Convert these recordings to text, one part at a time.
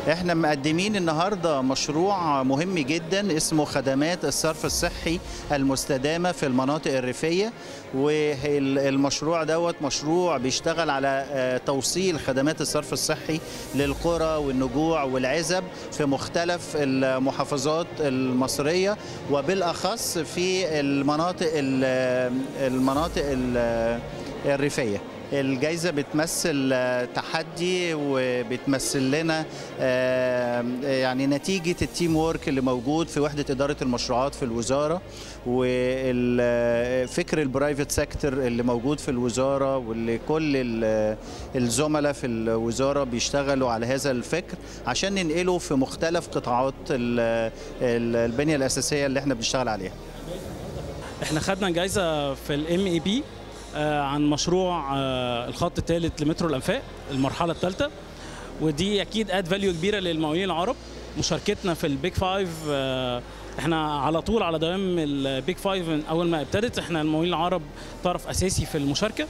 احنا مقدمين النهارده مشروع مهم جدا اسمه خدمات الصرف الصحي المستدامه في المناطق الريفيه والمشروع دوت مشروع بيشتغل على آه، توصيل خدمات الصرف الصحي للقرى والنجوع والعزب في مختلف المحافظات المصريه وبالاخص في المناطق ال- المناطق ال- الريفيه الجائزة بتمثل آه، تحدي وبتمثل لنا آه، يعني نتيجة التيم وورك اللي موجود في وحدة إدارة المشروعات في الوزارة وفكر البرايفت سيكتور اللي موجود في الوزارة واللي كل ال- الزملاء في الوزارة بيشتغلوا على هذا الفكر عشان ننقله في مختلف قطاعات ال- ال- البنية الأساسية اللي احنا بنشتغل عليها احنا خدنا جايزه في الام اي بي عن مشروع آه، الخط الثالث لمترو الانفاق المرحله الثالثه ودي اكيد اد فاليو كبيره للمقاولين العرب مشاركتنا في البيج فايف آه، احنا على طول على دوام البيج فايف من اول ما ابتدت احنا المقاولين العرب طرف اساسي في المشاركه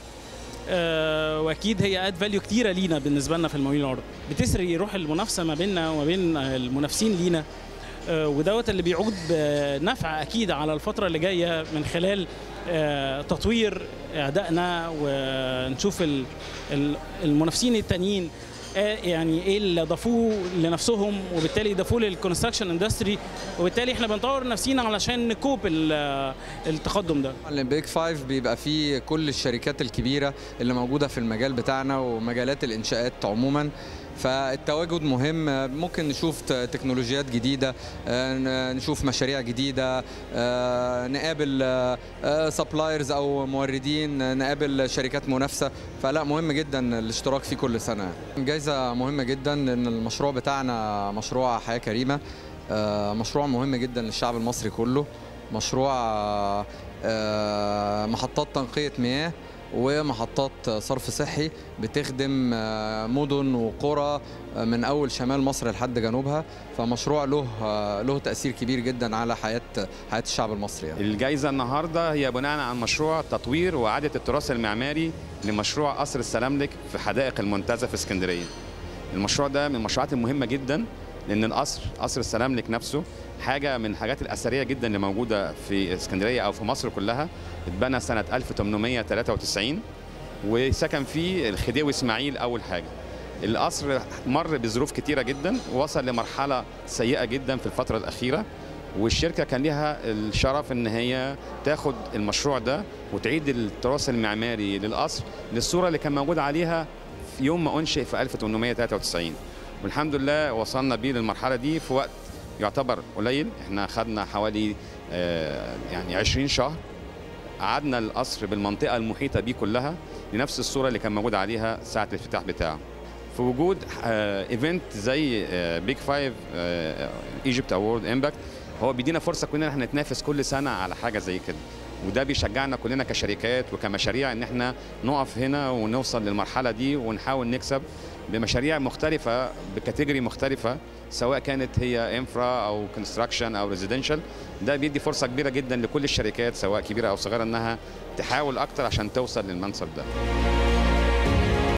آه، واكيد هي اد فاليو كتيره لينا بالنسبه لنا في المقاولين العرب بتسري روح المنافسه ما بيننا وما بين المنافسين لينا آه، ودوت اللي بيعود بنفع اكيد على الفتره اللي جايه من خلال آه، تطوير ادائنا ونشوف ال- ال- المنافسين التانيين آه، يعني ايه اللي ضافوه لنفسهم وبالتالي ضافوه للكونستراكشن اندستري وبالتالي احنا بنطور نفسينا علشان نكوب ال- التقدم ده البيج فايف بيبقى فيه كل الشركات الكبيرة اللي موجودة في المجال بتاعنا ومجالات الإنشاءات عموما فالتواجد مهم ممكن نشوف ت- تكنولوجيات جديدة آه، ن- نشوف مشاريع جديدة آه، نقابل سبلايرز أو موردين آه، نقابل شركات منافسة فلا مهم جدا الاشتراك فيه كل سنة جايزة مهمة جدا لأن المشروع بتاعنا مشروع حياة كريمة آه، مشروع مهم جدا للشعب المصري كله مشروع آه، آه، محطات تنقية مياه ومحطات صرف صحي بتخدم آه، مدن وقرى آه، من اول شمال مصر لحد جنوبها فمشروع له آه، له تاثير كبير جدا على حياه حياه الشعب المصري يعني. الجائزة النهاردة هي بناء عن مشروع تطوير وإعادة التراث المعماري لمشروع قصر السلاملك في حدائق المنتزه في اسكندرية. المشروع ده من المشروعات المهمة جدا لأن القصر قصر السلاملك نفسه حاجة من الحاجات الأثرية جدا اللي موجودة في اسكندرية أو في مصر كلها اتبنى سنة 1893 وسكن فيه الخديوي إسماعيل أول حاجة. القصر مر بظروف كتيرة جدا ووصل لمرحلة سيئة جدا في الفترة الأخيرة والشركة كان لها الشرف ان هي تاخد المشروع ده وتعيد التراث المعماري للقصر للصورة اللي كان موجود عليها في يوم ما انشئ في 1893 والحمد لله وصلنا بيه للمرحلة دي في وقت يعتبر قليل احنا خدنا حوالي آه، يعني 20 شهر قعدنا القصر بالمنطقة المحيطة بيه كلها لنفس الصورة اللي كان موجود عليها ساعة الافتتاح بتاعه في وجود ايفنت زي بيج فايف ايجيبت اوورد امباكت هو بيدينا فرصه كلنا احنا نتنافس كل سنه على حاجه زي كده وده بيشجعنا كلنا كشركات وكمشاريع ان احنا نقف هنا ونوصل للمرحله دي ونحاول نكسب بمشاريع مختلفه بكاتيجوري مختلفه سواء كانت هي انفرا او كونستراكشن او ريزيدنشال ده بيدي فرصه كبيره جدا لكل الشركات سواء كبيره او صغيره انها تحاول اكتر عشان توصل للمنصب ده